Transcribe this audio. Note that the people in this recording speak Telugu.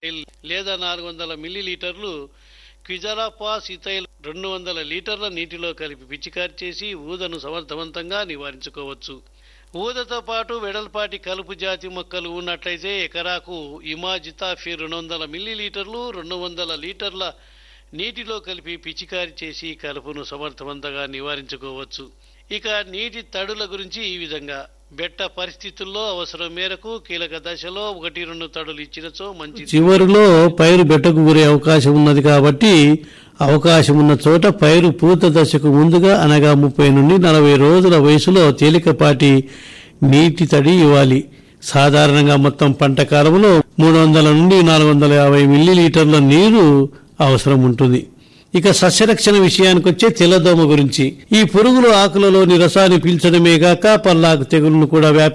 లేదా నాలుగు వందల మిల్లీలీటర్లు క్విజరాపాస్ ఇథైల్ రెండు వందల లీటర్ల నీటిలో కలిపి పిచికారి చేసి ఊదను సమర్థవంతంగా నివారించుకోవచ్చు ఊదతో పాటు వెడల్పాటి కలుపు జాతి మొక్కలు ఉన్నట్లయితే ఎకరాకు ఇమాజితాఫీ రెండు వందల మిల్లీలీటర్లు రెండు వందల లీటర్ల నీటిలో కలిపి పిచికారి చేసి కలుపును సమర్థవంతంగా నివారించుకోవచ్చు ఇక నీటి తడుల గురించి ఈ విధంగా బెట్ట పరిస్థితుల్లో అవసరం మేరకు కీలక దశలో ఒకటి రెండు తడులు ఇచ్చినచో మంచి చివరిలో పైరు బెట్టకు గురే అవకాశం ఉన్నది కాబట్టి అవకాశం ఉన్న చోట పైరు పూత దశకు ముందుగా అనగా ముప్పై నుండి నలభై రోజుల వయసులో తేలికపాటి నీటి తడి ఇవ్వాలి సాధారణంగా మొత్తం పంట కాలంలో మూడు వందల నుండి నాలుగు వందల యాభై మిల్లీలీటర్ల నీరు అవసరం ఉంటుంది ఇక సస్యరక్షణ విషయానికి వచ్చే తెల్లదోమ గురించి ఈ పురుగులు ఆకులలోని రసాన్ని పీల్చడమే గాక పల్లాకు తెగులను కూడా వ్యాపి